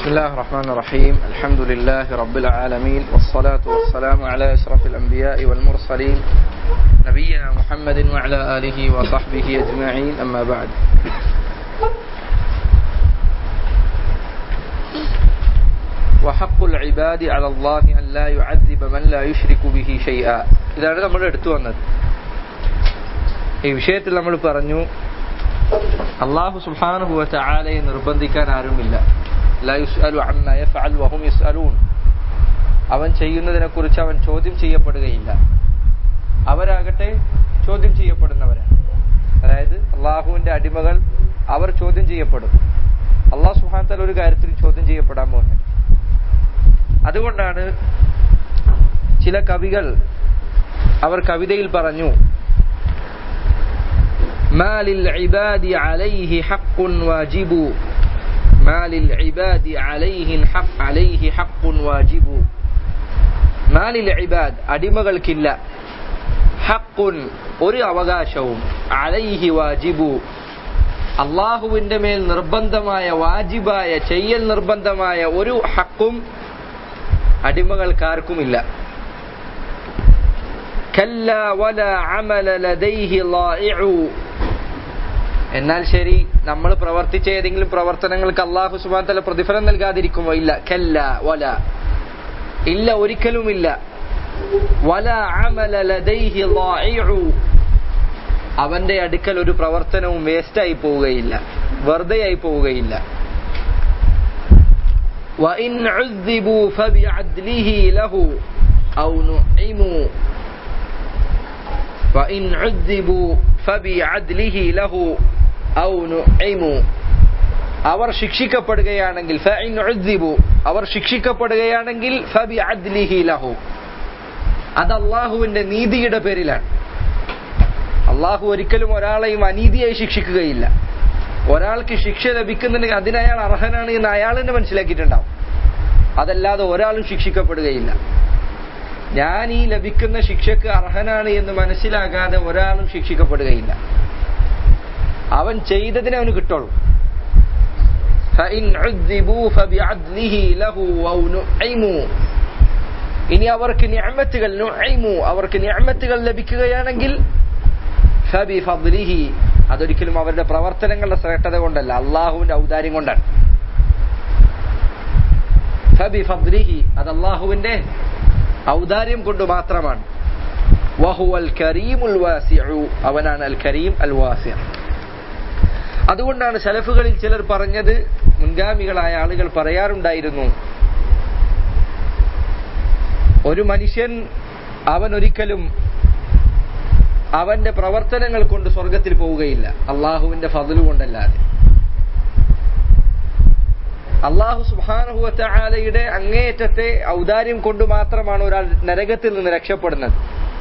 بسم الله الرحمن الرحيم الحمد لله رب العالمين والصلاة والسلام على أشرف الأنبياء والمرسلين نبينا محمد وعلى آله وصحبه أجمعين أما بعد وحق العباد على الله أن لا يعذب من لا يشرك به شيئا ഇതാണ് നമ്മൾ എടുത്തു വന്നത് ഈ വിഷയത്തിൽ നമ്മൾ പറഞ്ഞു അള്ളാഹു സുബ്ഹാനഹു വതആലയെ നിർബന്ധിക്കാൻ ആരുമില്ല ലാ യുസ്അലു അമ്മ യഫഅൽ വഹും യുസ്അലൂൻ അവൻ ചെയ്യുന്നതിനെ കുറിച്ച് അവൻ ചോദ്യം ചെയ്യപ്പെടുകയില്ല അവരാകട്ടെ ചോദ്യം ചെയ്യപ്പെടുന്നവരാണ് അതായത് അള്ളാഹുവിന്റെ അടിമകൾ അവർ ചോദ്യം ചെയ്യപ്പെടും അള്ളാഹു സുഹാൻ ഒരു കാര്യത്തിൽ ചോദ്യം ചെയ്യപ്പെടാൻ പോകുന്നത് അതുകൊണ്ടാണ് ചില കവികൾ അവർ കവിതയിൽ പറഞ്ഞു ما للعباد عليه حق واجب ما للعباد عليه حق عليه حق واجب ما للعباد അടിമകൾക്കില്ല ഹക്കുൻ ഒരു അവകാശവും അലൈഹി വാജിബു അള്ളാഹുവിന്റെ മേൽ നിർബന്ധമായ വാജിബായ ചെയ്യൽ നിർബന്ധമായ ഒരു ഹക്കും അടിമകൾക്കാർക്കുമില്ല കല്ല വല അമല ലദൈഹി ളായിഉ എന്നാൽ ശരി നമ്മൾ പ്രവർത്തിച്ച ഏതെങ്കിലും പ്രവർത്തനങ്ങൾക്ക് അള്ളാഹു സുബാൻ തല പ്രതിഫലം നൽകാതിരിക്കുമോ ഇല്ല കല്ല വല ഇല്ല ഒരിക്കലുമില്ല വല അമല ലദൈഹി ളായിഉ അവന്റെ അടുക്കൽ ഒരു പ്രവർത്തനവും വേസ്റ്റായി പോവുകയില്ല വെറുതെയായി പോവുകയില്ല وإن عذبوا فبعدله له أو نعموا وإن عذبوا فبعدله له أو نعموا അവർ ശിക്ഷിക്കപ്പെടുകയാണെങ്കിൽ ഫഇൻ ഉദ്ദിബു അവർ ശിക്ഷിക്കപ്പെടുകയാണെങ്കിൽ ഫബി അദ്ലിഹി ലഹു അത് അള്ളാഹുവിന്റെ നീതിയുടെ പേരിലാണ് അള്ളാഹു ഒരിക്കലും ഒരാളെയും അനീതിയായി ശിക്ഷിക്കുകയില്ല ഒരാൾക്ക് ശിക്ഷ ലഭിക്കുന്നുണ്ടെങ്കിൽ അതിന് അയാൾ അർഹനാണ് എന്ന് അയാൾ തന്നെ മനസ്സിലാക്കിയിട്ടുണ്ടാവും അതല്ലാതെ ഒരാളും ശിക്ഷിക്കപ്പെടുകയില്ല ഞാൻ ഈ ലഭിക്കുന്ന ശിക്ഷക്ക് അർഹനാണ് എന്ന് മനസ്സിലാകാതെ ഒരാളും ശിക്ഷിക്കപ്പെടുകയില്ല അവൻ ചെയ്തതിനെ അവന് കിട്ടുള്ളൂ ഇനി അവർക്ക് ഞാമത്തുകൾ അവർക്ക് ഞാമത്തുകൾ ലഭിക്കുകയാണെങ്കിൽ ഫബി ഫദ്ലിഹി അതൊരിക്കലും അവരുടെ പ്രവർത്തനങ്ങളുടെ ശ്രേഷ്ഠത കൊണ്ടല്ല അള്ളാഹുവിന്റെ ഔദാര്യം കൊണ്ടാണ് ഫബി ഫദ്ലിഹി അത് അള്ളാഹുവിന്റെ ഔദാര്യം കൊണ്ട് മാത്രമാണ് വഹുവൽ കരീമുൽ വാസിഉ അവനാണ് അൽ കരീം അൽ വാസിഅ അതുകൊണ്ടാണ് സലഫുകളിൽ ചിലർ പറഞ്ഞത് മുൻഗാമികളായ ആളുകൾ പറയാറുണ്ടായിരുന്നു ഒരു മനുഷ്യൻ അവൻ ഒരിക്കലും അവന്റെ പ്രവർത്തനങ്ങൾ കൊണ്ട് സ്വർഗത്തിൽ പോവുകയില്ല അള്ളാഹുവിന്റെ ഫതില് കൊണ്ടല്ലാതെ അള്ളാഹു സുബാനുഹുവലയുടെ അങ്ങേയറ്റത്തെ ഔദാര്യം കൊണ്ട് മാത്രമാണ് ഒരാൾ നരകത്തിൽ നിന്ന് രക്ഷപ്പെടുന്നത്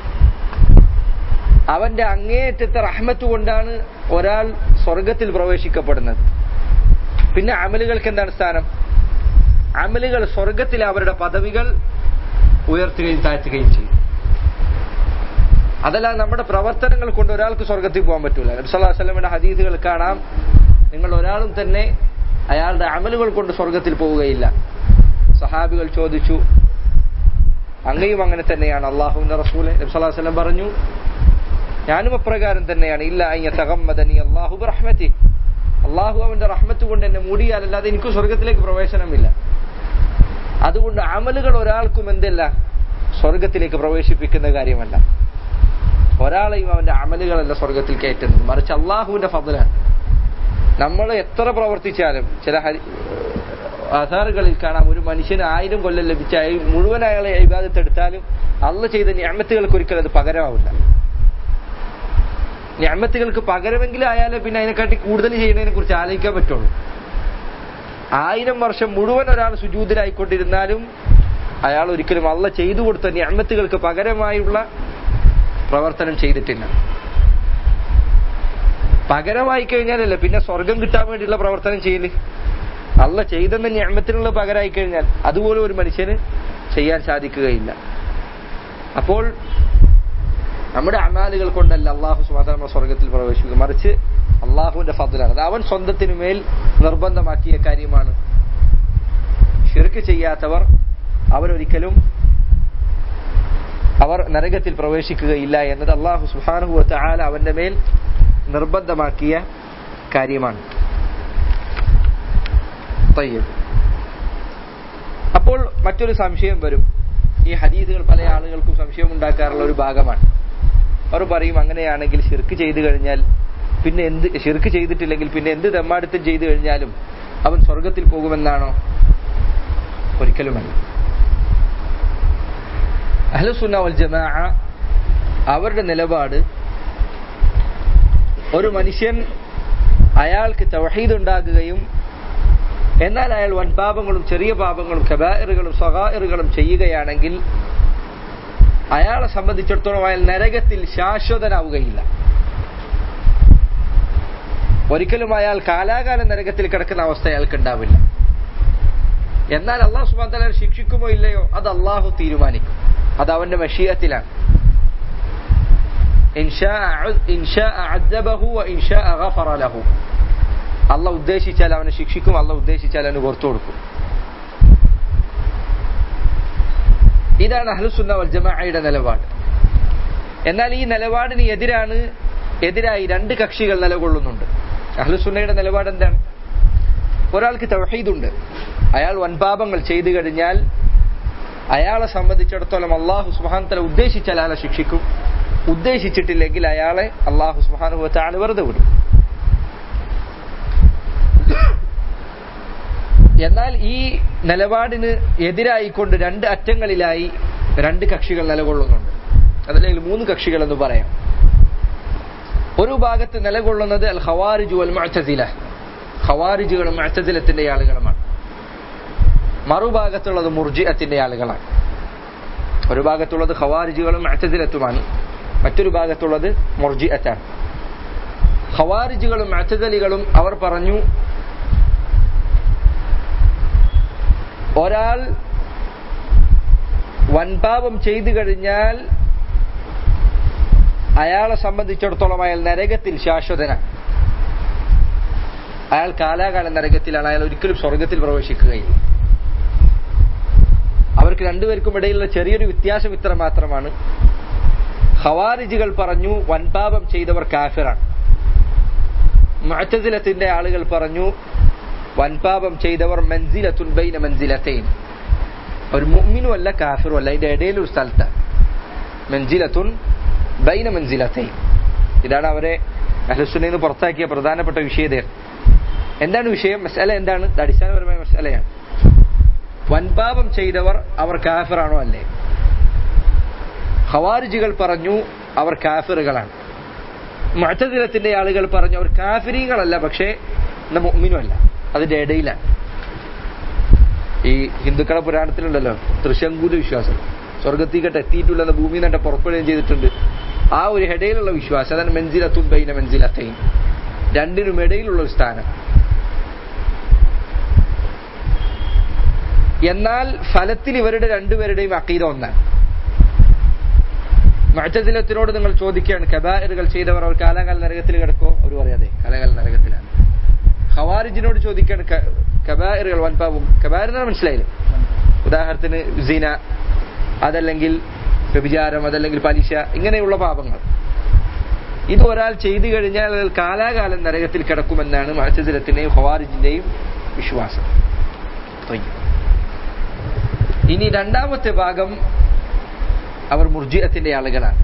അവന്റെ അങ്ങേയറ്റത്തെ റഹ്മത്ത് കൊണ്ടാണ് ഒരാൾ സ്വർഗത്തിൽ പ്രവേശിക്കപ്പെടുന്നത് പിന്നെ അമലുകൾക്ക് എന്താണ് സ്ഥാനം അമലുകൾ സ്വർഗത്തിൽ അവരുടെ പദവികൾ ഉയർത്തുകയും താഴ്ത്തുകയും ചെയ്യും അതല്ല നമ്മുടെ പ്രവർത്തനങ്ങൾ കൊണ്ട് ഒരാൾക്ക് സ്വർഗത്തിൽ പോകാൻ പറ്റൂല നബ്സല്ലാസ്ലമിന്റെ ഹദീദുകൾ കാണാം നിങ്ങൾ ഒരാളും തന്നെ അയാളുടെ അമലുകൾ കൊണ്ട് സ്വർഗത്തിൽ പോവുകയില്ല സഹാബികൾ ചോദിച്ചു അങ്ങയും അങ്ങനെ തന്നെയാണ് അള്ളാഹുവിന്റെ റസൂലെ നബ്സല്ലാസ്ലം പറഞ്ഞു ഞാനും അപ്രകാരം തന്നെയാണ് ഇല്ല അയ്യ തകമ്മദനി അള്ളാഹു റഹ്മത്തി അള്ളാഹു അവന്റെ റഹ്മത്ത് കൊണ്ട് എന്നെ മൂടിയാലല്ലാതെ എനിക്ക് സ്വർഗത്തിലേക്ക് പ്രവേശനമില്ല അതുകൊണ്ട് അമലുകൾ ഒരാൾക്കും എന്തല്ല സ്വർഗത്തിലേക്ക് പ്രവേശിപ്പിക്കുന്ന കാര്യമല്ല ഒരാളെയും അവന്റെ അമലുകളല്ല സ്വർഗത്തിൽ കയറ്റുന്നത് മറിച്ച് അള്ളാഹുവിന്റെ ഫضലാണ് നമ്മൾ എത്ര പ്രവർത്തിച്ചാലും ചില ആധാറുകളിൽ കാണാം ഒരു മനുഷ്യന് ആയിരം കൊല്ലം ലഭിച്ച മുഴുവൻ അയാളെ ഇബാദത്ത് എടുത്താലും അള്ള ചെയ്ത ഞാമത്തുകൾക്ക് ഒരിക്കലും അത് പകരമാവില്ല ഞാമത്തുകൾക്ക് പകരമെങ്കിലും ആയാലേ പിന്നെ അതിനെക്കാട്ടി കൂടുതൽ ചെയ്യുന്നതിനെ കുറിച്ച് ആലോചിക്കാൻ പറ്റുള്ളൂ ആയിരം വർഷം മുഴുവൻ ഒരാൾ സുജൂതിലായിക്കൊണ്ടിരുന്നാലും അയാൾ ഒരിക്കലും അള്ള ചെയ്തു കൊടുത്ത ഞാമത്തുകൾക്ക് പകരമായുള്ള പ്രവർത്തനം ചെയ്തിട്ടില്ല പകരമായി കഴിഞ്ഞാലല്ലേ പിന്നെ സ്വർഗം കിട്ടാൻ വേണ്ടിയുള്ള പ്രവർത്തനം ചെയ്യല് അല്ല ചെയ്തെന്ന ഞാമത്തിനുള്ള പകരമായി കഴിഞ്ഞാൽ അതുപോലെ ഒരു മനുഷ്യന് ചെയ്യാൻ സാധിക്കുകയില്ല അപ്പോൾ നമ്മുടെ അമാലുകൾ കൊണ്ടല്ല അള്ളാഹു സുമാത നമ്മൾ സ്വർഗത്തിൽ പ്രവേശിക്കുക മറിച്ച് അള്ളാഹുവിന്റെ ഫضലാണ് അത് അവൻ സ്വന്തത്തിനു മേൽ നിർബന്ധമാക്കിയ കാര്യമാണ് ഷിർക്ക് ചെയ്യാത്തവർ അവരൊരിക്കലും അവർ നരകത്തിൽ പ്രവേശിക്കുകയില്ല എന്നത് അള്ളാഹു സുഹാനുഹു ആല അവന്റെ മേൽ നിർബന്ധമാക്കിയ കാര്യമാണ് തയ്യബ് അപ്പോൾ മറ്റൊരു സംശയം വരും ഈ ഹദീസുകൾ പല ആളുകൾക്കും സംശയം ഉണ്ടാക്കാറുള്ള ഒരു ഭാഗമാണ് അവർ പറയും അങ്ങനെയാണെങ്കിൽ ഷിർക്ക് ചെയ്തു കഴിഞ്ഞാൽ പിന്നെ എന്ത് ഷിർക്ക് ചെയ്തിട്ടില്ലെങ്കിൽ പിന്നെ എന്ത് തെമ്മാടുത്തം ചെയ്തു കഴിഞ്ഞാലും അവൻ സ്വർഗത്തിൽ പോകുമെന്നാണോ ഒരിക്കലുമല്ല അഹ്ലുസുന്ന വൽ ജമാ അവരുടെ നിലപാട് ഒരു മനുഷ്യൻ അയാൾക്ക് തൗഹീദ് ഉണ്ടാകുകയും എന്നാൽ അയാൾ വൻപാപങ്ങളും ചെറിയ പാപങ്ങളും കബായറുകളും സ്വകായറുകളും ചെയ്യുകയാണെങ്കിൽ അയാളെ സംബന്ധിച്ചിടത്തോളം അയാൾ നരകത്തിൽ ശാശ്വതനാവുകയില്ല ഒരിക്കലും അയാൾ കാലാകാലം നരകത്തിൽ കിടക്കുന്ന അവസ്ഥ അയാൾക്ക് ഉണ്ടാവില്ല എന്നാൽ അള്ളാഹു സുബാൻ തല ശിക്ഷിക്കുമോ ഇല്ലയോ അത് അള്ളാഹു തീരുമാനിക്കും അത് അവന്റെ മഷീയത്തിലാണ് അള്ള ഉദ്ദേശിച്ചാൽ അവനെ ശിക്ഷിക്കും അള്ള ഉദ്ദേശിച്ചാൽ അവന് പുറത്തു കൊടുക്കും ഇതാണ് അഹ്ലുസുന്ന വൽ ജമാഅയുടെ നിലപാട് എന്നാൽ ഈ നിലപാടിന് എതിരാണ് എതിരായി രണ്ട് കക്ഷികൾ നിലകൊള്ളുന്നുണ്ട് അഹ്ലുസുന്നയുടെ നിലപാട് എന്താണ് ഒരാൾക്ക് തൗഹീദുണ്ട് അയാൾ വൻപാപങ്ങൾ ചെയ്തു കഴിഞ്ഞാൽ അയാളെ സംബന്ധിച്ചിടത്തോളം അള്ളാഹു സുഹാൻ ഉദ്ദേശിച്ചാൽ അയാളെ ശിക്ഷിക്കും ഉദ്ദേശിച്ചിട്ടില്ലെങ്കിൽ അയാളെ അള്ളാഹു സുഹാനുഭവത്താണ് വെറുതെ വിടും എന്നാൽ ഈ നിലപാടിന് എതിരായിക്കൊണ്ട് രണ്ട് അറ്റങ്ങളിലായി രണ്ട് കക്ഷികൾ നിലകൊള്ളുന്നുണ്ട് അതല്ലെങ്കിൽ മൂന്ന് കക്ഷികൾ എന്ന് പറയാം ഒരു ഭാഗത്ത് നിലകൊള്ളുന്നത് അൽ ഖവാരിജു അൽ മുഅ്തസില ഖവാരിജുകളും മുഅ്തസിലത്തിന്റെ ആളുകളുമാണ് മറുഭാഗത്തുള്ളത് മുർജിഅത്തിന്റെ ആളുകളാണ് ഒരു ഭാഗത്തുള്ളത് ഖവാരിജുകളും മുഅ്തസിലത്തുമാണ് മറ്റൊരു ഭാഗത്തുള്ളത് മുർജിഅത്താണ് ഖവാരിജുകളും മുഅ്തസലികളും അവർ പറഞ്ഞു ഒരാൾ വൻപാപം ചെയ്തു കഴിഞ്ഞാൽ അയാളെ സംബന്ധിച്ചിടത്തോളം അയാൾ നരകത്തിൽ ശാശ്വതനാണ് അയാൾ കാലാകാലം നരകത്തിലാണ് അയാൾ ഒരിക്കലും സ്വർഗത്തിൽ പ്രവേശിക്കുകയില്ല അവർക്ക് രണ്ടുപേർക്കും ഇടയിലുള്ള ചെറിയൊരു വ്യത്യാസം ഇത്ര മാത്രമാണ് ഹവാരിജികൾ പറഞ്ഞു വൻപാപം ചെയ്തവർ കാഫിറാണ് മുഅത്തസിലത്തിന്റെ ആളുകൾ പറഞ്ഞു വൻപാപം ചെയ്തവർ മൻസിലത്തുൻ ബൈന മൻസിലത്തൈൻ ഒരു മുഅ്മിനും അല്ല കാഫിറും അല്ല ഇതിന്റെ ഇടയിൽ ഒരു സ്ഥലത്താണ് മൻസിലത്തുൻ ബൈന മൻസിലത്തൈൻ ഇതാണ് അവരെ അഹ്ലുസുന്നയിൽ നിന്ന് പുറത്താക്കിയ പ്രധാനപ്പെട്ട വിഷയതയാണ് എന്താണ് വിഷയം മസാല എന്താണ് ഇത് അടിസ്ഥാനപരമായ മസാലയാണ് വൻപാപം ചെയ്തവർ അവർ കാഫിറാണോ അല്ലേ ഹവാരിജികൾ പറഞ്ഞു അവർ കാഫിറുകളാണ് മറ്റതിലത്തിന്റെ ആളുകൾ പറഞ്ഞു അവർ കാഫിരീകളല്ല പക്ഷേ മുഅ്മിനും അല്ല അതിന്റെ ഇടയിലാണ് ഈ ഹിന്ദുക്കളെ പുരാണത്തിലുണ്ടല്ലോ തൃശങ്കൂല വിശ്വാസം സ്വർഗത്തിക്കട്ട് എത്തിയിട്ടില്ലെന്ന് ഭൂമി നട്ട പുറപ്പെടുകയും ചെയ്തിട്ടുണ്ട് ആ ഒരു ഇടയിലുള്ള വിശ്വാസം അതാണ് മെൻസിലത്തുൻ ബൈന മെൻസിലത്തൈൻ രണ്ടിനും ഇടയിലുള്ള ഒരു സ്ഥാനം എന്നാൽ ഫലത്തിൽ ഇവരുടെ രണ്ടുപേരുടെയും അക്കീത ഒന്നാണ് മറ്റതിലത്തിനോട് നിങ്ങൾ ചോദിക്കുകയാണ് കബായറുകൾ ചെയ്തവർ അവർ കാലാകാല നരകത്തിൽ കിടക്കോ അവർ പറയാതെ കാലാകാല നരകത്തിലാണ് ഖവാരിജിനോട് ചോദിക്കുകയാണ് കബായറുകൾ വൻപാവും കബായറിനാണ് മനസ്സിലായില്ലേ ഉദാഹരണത്തിന് സിന അതല്ലെങ്കിൽ വ്യഭിചാരം അതല്ലെങ്കിൽ പലിശ ഇങ്ങനെയുള്ള പാപങ്ങൾ ഇത് ഒരാൾ ചെയ്തു കഴിഞ്ഞാൽ കാലാകാലം നരകത്തിൽ കിടക്കുമെന്നാണ് മത്സ്യത്തിലത്തിന്റെയും ഖവാരിജിന്റെയും വിശ്വാസം ഇനി രണ്ടാമത്തെ ഭാഗം അവർ മുർജിയത്തിന്റെ ആളുകളാണ്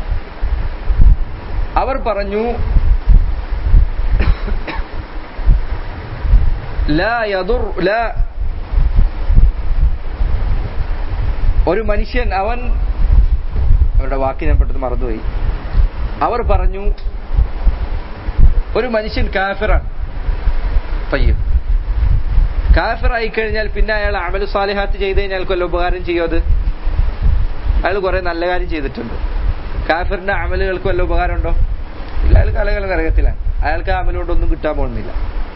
അവർ പറഞ്ഞു ലാ യദുർ ലാ ഒരു മനുഷ്യൻ അവൻ അവരുടെ വാക്ക് ഞാൻ പെട്ടെന്ന് മറന്നുപോയി അവർ പറഞ്ഞു ഒരു മനുഷ്യൻ കാഫിറാണ് പയ്യ കാഫിറായി കഴിഞ്ഞാൽ പിന്നെ അയാൾ അമലു സാലിഹാത്ത് ചെയ്ത് കഴിഞ്ഞാൽ കൊല്ല ഉപകാരം ചെയ്യോ അത് അയാൾ കുറെ നല്ല കാര്യം ചെയ്തിട്ടുണ്ട് കാഫിറിന്റെ അമലുകൾക്ക് വല്ല ഉപകാരമുണ്ടോ ഇല്ല അയാൾ കലകല നരകത്തിലാണ് അയാൾക്ക് ആ അമലുകൊണ്ടൊന്നും കിട്ടാൻ പോകുന്നില്ല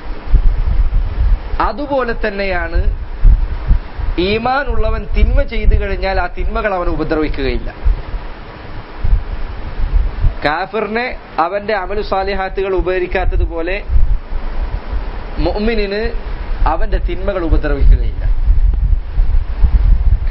അതുപോലെ തന്നെയാണ് ഈമാൻ ഉള്ളവൻ തിന്മ ചെയ്തു കഴിഞ്ഞാൽ ആ തിന്മകൾ അവനെ ഉപദ്രവിക്കുകയില്ല കാഫിറിനെ അവന്റെ അമലു സാലിഹാത്തുകൾ ഉപകരിക്കാത്തതുപോലെ മുഅ്മിനിന് അവന്റെ തിന്മകൾ ഉപദ്രവിക്കുകയില്ല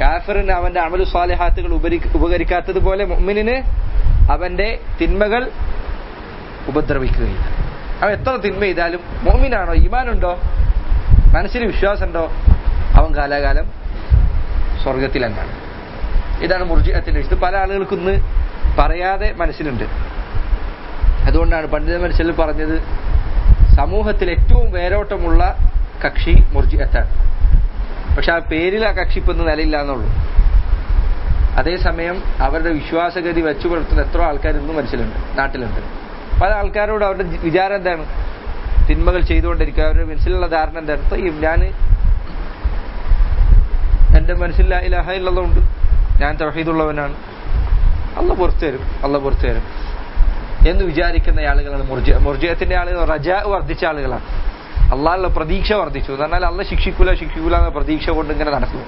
കാഫറിന് അവന്റെ അമലു സ്വാലിഹാത്തുകൾ ഉപരി ഉപകരിക്കാത്തതുപോലെ മുഅ്മിനിന് അവന്റെ തിന്മകൾ ഉപദ്രവിക്കുകയില്ല അവൻ എത്ര തിന്മ ചെയ്താലും മോമിനാണോ ഈമാനുണ്ടോ മനസ്സിൽ വിശ്വാസമുണ്ടോ അവൻ കാലാകാലം സ്വർഗത്തിൽ എന്നാണ് ഇതാണ് മുർജിഅത്തിന്റെ ഇത് പല ആളുകൾക്കും ഇന്ന് പറയാതെ മനസ്സിലുണ്ട് അതുകൊണ്ടാണ് പണ്ഡിത മനസ്സിൽ പറഞ്ഞത് സമൂഹത്തിൽ ഏറ്റവും വേരോട്ടമുള്ള കക്ഷി മുർജിഅത്താണ് പക്ഷെ ആ പേരിൽ ആ കക്ഷി ഇപ്പൊ ഇന്ന് നിലയില്ല എന്നുള്ളൂ അതേസമയം അവരുടെ വിശ്വാസഗതി വെച്ചു പുലർത്തുന്ന എത്ര ആൾക്കാർ ഇന്നും മനസ്സിലുണ്ട് നാട്ടിലുണ്ട് പല ആൾക്കാരോട് അവരുടെ ജി- വിചാരം എന്താണ് തിന്മകൾ ചെയ്തുകൊണ്ടിരിക്കുക അവരുടെ മനസ്സിലുള്ള ധാരണ എന്താണ് തയ്യും ഞാൻ എന്റെ മനസ്സിൽ ലാ ഇലാഹ ഇല്ലതുണ്ട് ഞാൻ തൗഹീദുള്ളവനാണ് അല്ല പുറത്തു തരും അല്ല പുറത്തു തരും എന്ന് വിചാരിക്കുന്ന ആളുകളാണ് മുർജ മുർജയത്തിന്റെ ആളുകൾ റജ വർദ്ധിച്ച ആളുകളാണ് അള്ളാഹുള്ള പ്രതീക്ഷ വർദ്ധിച്ചു എന്ന് പറഞ്ഞാൽ അല്ല ശിക്ഷിക്കൂല ശിക്ഷിക്കൂല എന്ന പ്രതീക്ഷ കൊണ്ട് ഇങ്ങനെ നടക്കുന്നു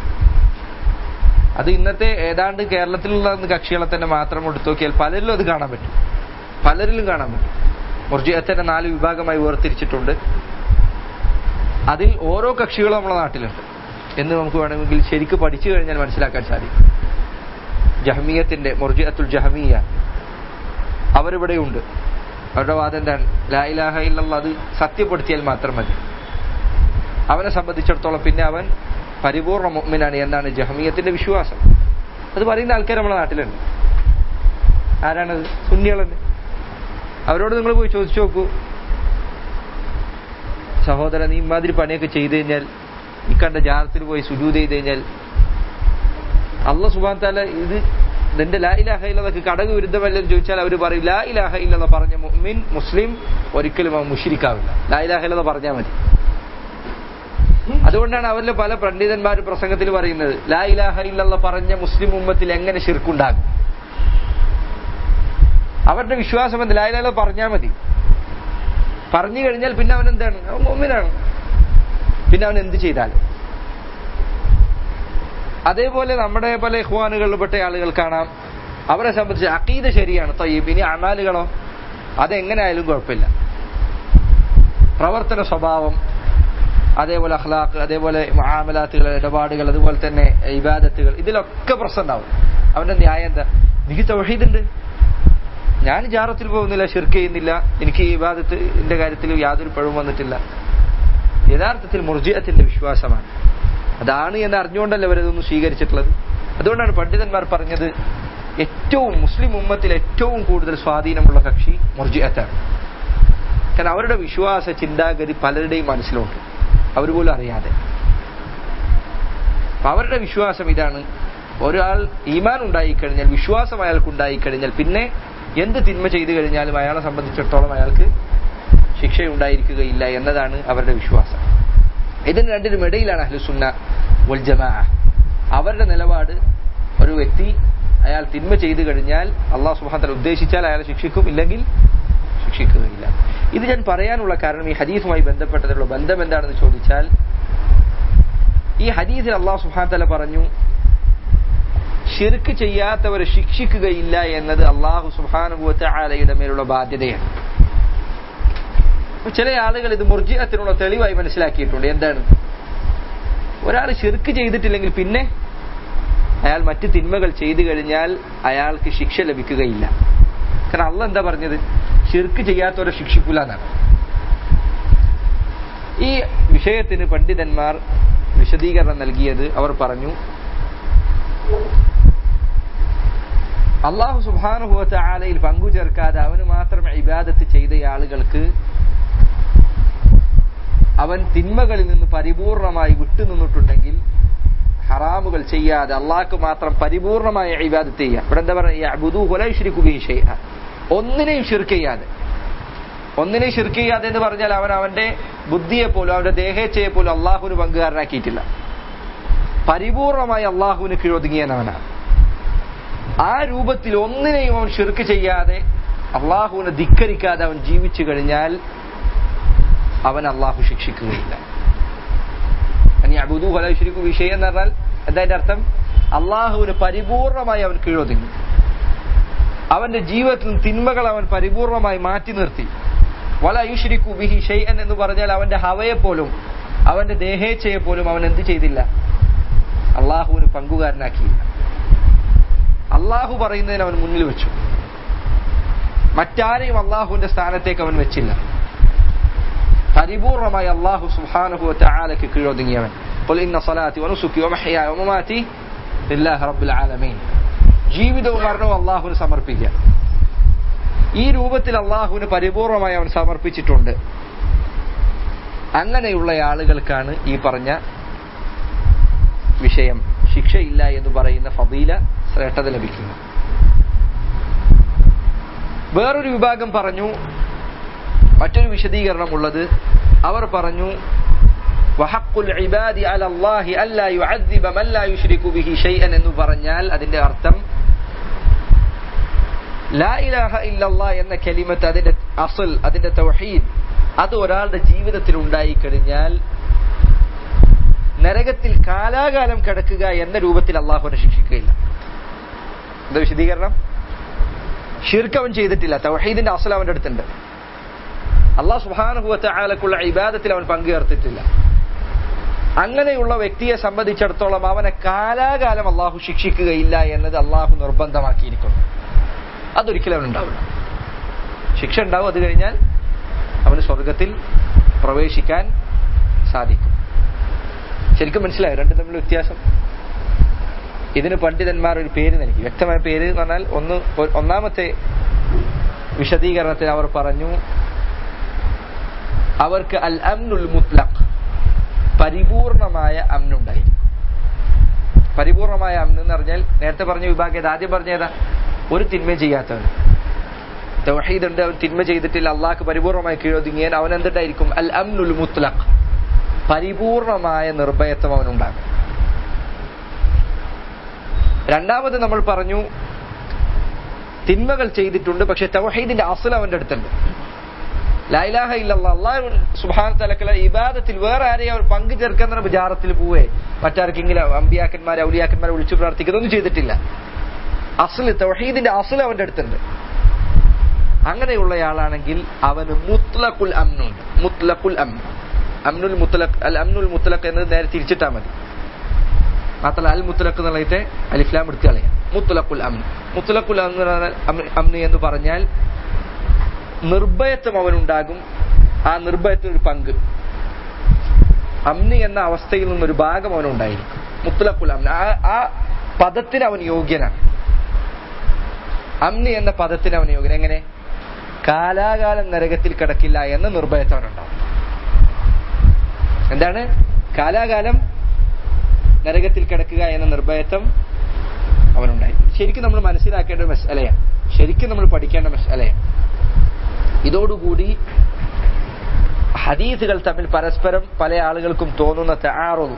അത് ഇന്നത്തെ ഏതാണ്ട് കേരളത്തിലുള്ള കക്ഷികളെ തന്നെ മാത്രം എടുത്തു നോക്കിയാൽ പലരിലും അത് കാണാൻ പറ്റും പലരിലും കാണാൻ പറ്റും മുർജിയത്തിന്റെ നാല് വിഭാഗമായി വേർതിരിച്ചിട്ടുണ്ട് അതിൽ ഓരോ കക്ഷികളും നമ്മുടെ നാട്ടിലുണ്ട് എന്ന് നമുക്ക് വേണമെങ്കിൽ ശരിക്ക് പഠിച്ചു കഴിഞ്ഞാൽ മനസ്സിലാക്കാൻ സാധിക്കും ജഹമിയത്തിന്റെ മുർജിയത്തുൽ ജഹമിയ അവരിവിടെയുണ്ട് അവരുടെ വാദം എന്താണ് ലാ ഇലാഹ ഇല്ലല്ലാഹ് അത് സത്യപ്പെടുത്തിയാൽ മാത്രം മതി അവനെ സംബന്ധിച്ചിടത്തോളം പിന്നെ അവൻ പരിപൂർണ മുഅ്മിനാണ് എന്നാണ് ജഹമിയത്തിന്റെ വിശ്വാസം അത് പറയുന്ന ആൾക്കാർ നമ്മുടെ നാട്ടിലുണ്ട് ആരാണത് സുന്നികളല്ലേ അവരോട് നിങ്ങൾ പോയി ചോദിച്ചു നോക്കൂ സഹോദരൻ നീ ഇമാതിരി പണിയൊക്കെ ചെയ്തു കഴിഞ്ഞാൽ ഈ കണ്ട ജാറത്തിൽ പോയി സുജൂത് ചെയ്ത് കഴിഞ്ഞാൽ അള്ള സുബാൻ താല ഇത് നിന്റെ ലാ ഇലാഹ ഇല്ലതൊക്കെ കടക വിരുദ്ധമല്ലെന്ന് ചോദിച്ചാൽ അവർ പറയും ലാ ഇലാഹ ഇല്ലെന്ന് പറഞ്ഞ മുഅ്മിൻ മുസ്ലിം ഒരിക്കലും അവൻ മുഷിരിക്കാവില്ല ലാ ഇലാഹ ഇല്ലെന്ന് പറഞ്ഞാൽ മതി അതുകൊണ്ടാണ് അവരിലെ പല പണ്ഡിതന്മാരും പ്രസംഗത്തിൽ പറയുന്നത് ലാ ഇലാഹ ഇല്ലല്ല പറഞ്ഞ മുസ്ലിം ഉമ്മത്തിൽ എങ്ങനെ ശിർക്കുണ്ടാകും അവരുടെ വിശ്വാസം എന്ത് ലാ ഇലാഹ പറഞ്ഞാൽ മതി പറഞ്ഞു കഴിഞ്ഞാൽ പിന്നെ അവൻ എന്താണ് അവൻ മുഅ്മിനാണ് പിന്നെ അവൻ എന്ത് ചെയ്താലും അതേപോലെ നമ്മുടെ പല ഇഹ്വാനുകളിൽപ്പെട്ട ആളുകൾ കാണാം അവരെ സംബന്ധിച്ച് അക്കീത ശരിയാണ് തയ്യബ് ഇനി അമാലുകളോ അതെങ്ങനെ ആയാലും കുഴപ്പമില്ല പ്രവർത്തന സ്വഭാവം അതേപോലെ അഖ്ലാഖ് അതേപോലെ ആമലാത്തുകൾ ഇടപാടുകൾ അതുപോലെ തന്നെ ഇബാദത്തുകൾ ഇതിലൊക്കെ പ്രശ്നം ഉണ്ടാവും അവന്റെ ന്യായം എന്താ എനിക്ക് തൗഹീദുണ്ട് ഞാൻ ജാറത്തിൽ പോകുന്നില്ല ഷിർക്ക് ചെയ്യുന്നില്ല എനിക്ക് ഈ ഇബാദത്തിന്റെ കാര്യത്തിൽ യാതൊരു പഴവും വന്നിട്ടില്ല യഥാർത്ഥത്തിൽ മുർജിയത്തിന്റെ വിശ്വാസമാണ് അതാണ് എന്ന് അറിഞ്ഞുകൊണ്ടല്ലേ അവരതൊന്നും സ്വീകരിച്ചിട്ടുള്ളത് അതുകൊണ്ടാണ് പണ്ഡിതന്മാർ പറഞ്ഞത് ഏറ്റവും മുസ്ലിം ഉമ്മത്തിൽ ഏറ്റവും കൂടുതൽ സ്വാധീനമുള്ള കക്ഷി മുർജിയത്താണ് കാരണം അവരുടെ വിശ്വാസ ചിന്താഗതി പലരുടെയും മനസ്സിലുണ്ട് അവർ പോലും അറിയാതെ അപ്പൊ അവരുടെ വിശ്വാസം ഇതാണ് ഒരാൾ ഈമാൻ ഉണ്ടായിക്കഴിഞ്ഞാൽ വിശ്വാസം അയാൾക്ക് ഉണ്ടായിക്കഴിഞ്ഞാൽ പിന്നെ എന്ത് തിന്മ ചെയ്തു കഴിഞ്ഞാലും അയാളെ സംബന്ധിച്ചിടത്തോളം അയാൾക്ക് ശിക്ഷയുണ്ടായിരിക്കുകയില്ല എന്നതാണ് അവരുടെ വിശ്വാസം ഇതിന് രണ്ടിനും ഇടയിലാണ് അഹ്ലുസുന്ന വൽ ജമാ അവരുടെ നിലപാട് ഒരു വ്യക്തി അയാൾ തിന്മ ചെയ്തു കഴിഞ്ഞാൽ അള്ളാഹു സുബാന്തല ഉദ്ദേശിച്ചാൽ അയാളെ ശിക്ഷിക്കും ഇല്ലെങ്കിൽ ശിക്ഷിക്കുകയില്ല ഇത് ഞാൻ പറയാനുള്ള കാരണം ഈ ഹദീസുമായി ബന്ധപ്പെട്ടതിലുള്ള ബന്ധം എന്താണെന്ന് ചോദിച്ചാൽ ഈ ഹദീസിൽ അള്ളാഹു സുബാൻ തല പറഞ്ഞു ഷിർക്ക് ചെയ്യാത്തവരെ ശിക്ഷിക്കുകയില്ല എന്നത് അള്ളാഹു സുബാനുഭവത്തെ ആലയുടെ മേലുള്ള ബാധ്യതയാണ് അപ്പൊ ചില ആളുകൾ ഇത് മുർജിയത്തിനുള്ള തെളിവായി മനസ്സിലാക്കിയിട്ടുണ്ട് എന്താണ് ഒരാൾ ഷിർക്ക് ചെയ്തിട്ടില്ലെങ്കിൽ പിന്നെ അയാൾ മറ്റ് തിന്മകൾ ചെയ്തു കഴിഞ്ഞാൽ അയാൾക്ക് ശിക്ഷ ലഭിക്കുകയില്ല കാരണം അള്ള എന്താ പറഞ്ഞത് ഷിർക്ക് ചെയ്യാത്തവരെ ശിക്ഷിക്കൂല എന്നാണ് ഈ വിഷയത്തിന് പണ്ഡിതന്മാർ വിശദീകരണം നൽകിയത് അവർ പറഞ്ഞു അള്ളാഹു സുബാനുഭവത്തെ ആലയിൽ പങ്കുചേർക്കാതെ അവന് മാത്രം ഇബാദത്ത് ചെയ്ത ആളുകൾക്ക് അവൻ തിന്മകളിൽ നിന്ന് പരിപൂർണമായി വിട്ടുനിന്നിട്ടുണ്ടെങ്കിൽ ഹറാമുകൾ ചെയ്യാതെ അള്ളാഹ്ക്ക് മാത്രം പരിപൂർണമായ ഇബാദത്ത് ചെയ്യുക ഇവിടെ എന്താ പറയുക ഒന്നിനെയും ഷിർക്ക് ചെയ്യാതെ ഒന്നിനെയും ഷിർക്ക് ചെയ്യാതെ എന്ന് പറഞ്ഞാൽ അവൻ അവന്റെ ബുദ്ധിയെ പോലും അവന്റെ ദേഹേച്ഛയെ പോലും അള്ളാഹുവിന് പങ്കുകാരനാക്കിയിട്ടില്ല പരിപൂർണമായി അള്ളാഹുവിന് കീഴൊതുങ്ങിയവനാണ് ആ രൂപത്തിൽ ഒന്നിനെയും അവൻ ഷിർക്ക് ചെയ്യാതെ അള്ളാഹുവിനെ ധിക്കരിക്കാതെ അവൻ ജീവിച്ചു കഴിഞ്ഞാൽ അവൻ അള്ളാഹു ശിക്ഷിക്കുകയില്ല ഇനി അബുദു ഹലശിരിക്കു വിഷയം എന്ന് പറഞ്ഞാൽ എന്താ അതിന്റെ അർത്ഥം അള്ളാഹുവിന് പരിപൂർണമായി അവൻ കീഴൊതുങ്ങി അവന്റെ ജീവിതത്തിൽ തിന്മകൾ അവൻ പരിപൂർണമായി മാറ്റി നിർത്തി വല യുഷിരിക്കു ബിഹി ഷെയ്യൻ എന്ന് പറഞ്ഞാൽ അവന്റെ ഹവയെ പോലും അവന്റെ ദേഹേച്ഛയെ പോലും അവൻ എന്ത് ചെയ്തില്ല അള്ളാഹുവിന് പങ്കുകാരനാക്കിയില്ല അള്ളാഹു പറയുന്നതിന് അവൻ മുന്നിൽ വെച്ചു മറ്റാരെയും അള്ളാഹുവിന്റെ സ്ഥാനത്തേക്ക് അവൻ വെച്ചില്ല പരിപൂർണമായി അള്ളാഹു സുഹാനുഹു ആലയ്ക്ക് കീഴൊതുങ്ങിയവൻ قل إن صلاتي ونسكي ومحياي ومماتي لله رب العالمين ജീവിതവും മരണവും അള്ളാഹുവിന് സമർപ്പിക്കുക ഈ രൂപത്തിൽ അള്ളാഹുവിന് പരിപൂർണമായി അവൻ സമർപ്പിച്ചിട്ടുണ്ട് അങ്ങനെയുള്ള ആളുകൾക്കാണ് ഈ പറഞ്ഞ വിഷയം ശിക്ഷയില്ല എന്ന് പറയുന്ന ഫബീല ശ്രേഷ്ഠത ലഭിക്കുന്നത് വേറൊരു വിഭാഗം പറഞ്ഞു മറ്റൊരു വിശദീകരണം ഉള്ളത് അവർ പറഞ്ഞു وحق العباد على الله ألا يعذب من لا يشرك به شيئا എന്ന് പറഞ്ഞാൽ അതിന്റെ അർത്ഥം ലാ ഇലാഹ ഇല്ലല്ലാ എന്ന കലിമത്ത് അതിന്റെ അസൽ അതിന്റെ തൗഹീദ് അത് ഒരാളുടെ ജീവിതത്തിൽ ഉണ്ടായി കഴിഞ്ഞാൽ നരകത്തിൽ കാലാകാലം കിടക്കുക എന്ന രൂപത്തിൽ അള്ളാഹുവിനെ ശിക്ഷിക്കുകയില്ല എന്താ വിശദീകരണം ഷിർക്ക് അവൻ ചെയ്തിട്ടില്ല തൗഹീദിന്റെ അസൽ അവന്റെ അടുത്തുണ്ട് അള്ളാഹ് സുഹാനുഭവത്തെ ആലക്കുള്ള ഇബാദത്തിൽ അവൻ പങ്കുചേർത്തിട്ടില്ല അങ്ങനെയുള്ള വ്യക്തിയെ സംബന്ധിച്ചിടത്തോളം അവനെ കാലാകാലം അള്ളാഹു ശിക്ഷിക്കുകയില്ല എന്നത് അള്ളാഹു നിർബന്ധമാക്കിയിരിക്കുന്നു അതൊരിക്കലും അവൻ ഉണ്ടാവില്ല ശിക്ഷ ഉണ്ടാവും അത് കഴിഞ്ഞാൽ അവന് സ്വർഗത്തിൽ പ്രവേശിക്കാൻ സാധിക്കും ശരിക്കും മനസ്സിലായോ രണ്ടും തമ്മിൽ വ്യത്യാസം ഇതിന് പണ്ഡിതന്മാർ ഒരു പേര് നൽകി വ്യക്തമായ പേര് എന്ന് പറഞ്ഞാൽ ഒന്ന് ഒന്നാമത്തെ വിശദീകരണത്തിൽ അവർ പറഞ്ഞു അവർക്ക് അൽ അംനുൽ മുത്ലഖ് പരിപൂർണമായ അമ്നുണ്ടായിരിക്കും പരിപൂർണമായ അമ്ന് എന്ന് പറഞ്ഞാൽ നേരത്തെ പറഞ്ഞ വിഭാഗം ആദ്യം പറഞ്ഞേതാ ഒരു തിന്മ ചെയ്യാത്തവൻ തൗഹീദ് ഉണ്ട് അവൻ തിന്മ ചെയ്തിട്ടില്ല അള്ളാഹ്ക്ക് പരിപൂർണമായി കീഴൊതുങ്ങിയാൽ അവൻ എന്തുണ്ടായിരിക്കും അൽ അംനുൽ മുത്ലഖ് പരിപൂർണമായ നിർഭയത്വം അവനുണ്ടാകും രണ്ടാമത് നമ്മൾ പറഞ്ഞു തിന്മകൾ ചെയ്തിട്ടുണ്ട് പക്ഷെ തൗഹീദിന്റെ അസൽ അവന്റെ അടുത്തുണ്ട് ലൈലാഹ ഇല്ലല്ല അള്ളാഹു സുബാന തലക്കല ഇബാദത്തിൽ വേറെ ആരെയും അവർ പങ്കു ചേർക്കുന്ന വിചാരത്തിൽ പോവേ മറ്റാർക്കെങ്കിലും അമ്പിയാക്കന്മാരെ ഔലിയാക്കന്മാരെ വിളിച്ചു പ്രാർത്ഥിക്കുന്നൊന്നും ചെയ്തിട്ടില്ല അസല് തൗഹീദിന്റെ അസൽ അവന്റെ അടുത്തുണ്ട് അങ്ങനെയുള്ളയാളാണെങ്കിൽ അവന് മുത്ലഖുൽ അമ്നുണ്ട് മുത്ലഖുൽ അം അമ്നുൽ മുത്തലഖ് അൽ അമ്നുൽ മുത്തലഖ് എന്നത് നേരെ തിരിച്ചിട്ടാ മതി മാത്രമല്ല അൽ മുത്തലഖ് എന്നുള്ളതിന്റെ അലിഫ്ലാം എടുത്തു കളയാം മുത്തലഖുൽ അമ്ൻ മുത്തലഖുൽ അമ്ന് എന്ന് പറഞ്ഞാൽ നിർഭയത്വം അവനുണ്ടാകും ആ നിർഭയത്തിന് ഒരു പങ്ക് അമ്നി എന്ന അവസ്ഥയിൽ നിന്നൊരു ഭാഗം അവനുണ്ടായിരിക്കും മുത്തലഖുൽ അമ്ന ആ പദത്തിന് അവൻ യോഗ്യനാണ് അമ്നി എന്ന പദത്തിന് അവൻ യോഗ്യൻ എങ്ങനെ കാലാകാലം നരകത്തിൽ കിടക്കില്ല എന്ന നിർഭയത്വം അവനുണ്ടാവും എന്താണ് കാലാകാലം നരകത്തിൽ കിടക്കുക എന്ന നിർഭയത്വം അവനുണ്ടായി ശരിക്കും നമ്മൾ മനസ്സിലാക്കേണ്ട മസലയാണ് ശരിക്കും നമ്മൾ പഠിക്കേണ്ട മസലയാണ് ഇതോടുകൂടി ഹദീസുകൾ തമ്മിൽ പരസ്പരം പല ആളുകൾക്കും തോന്നുന്ന താറും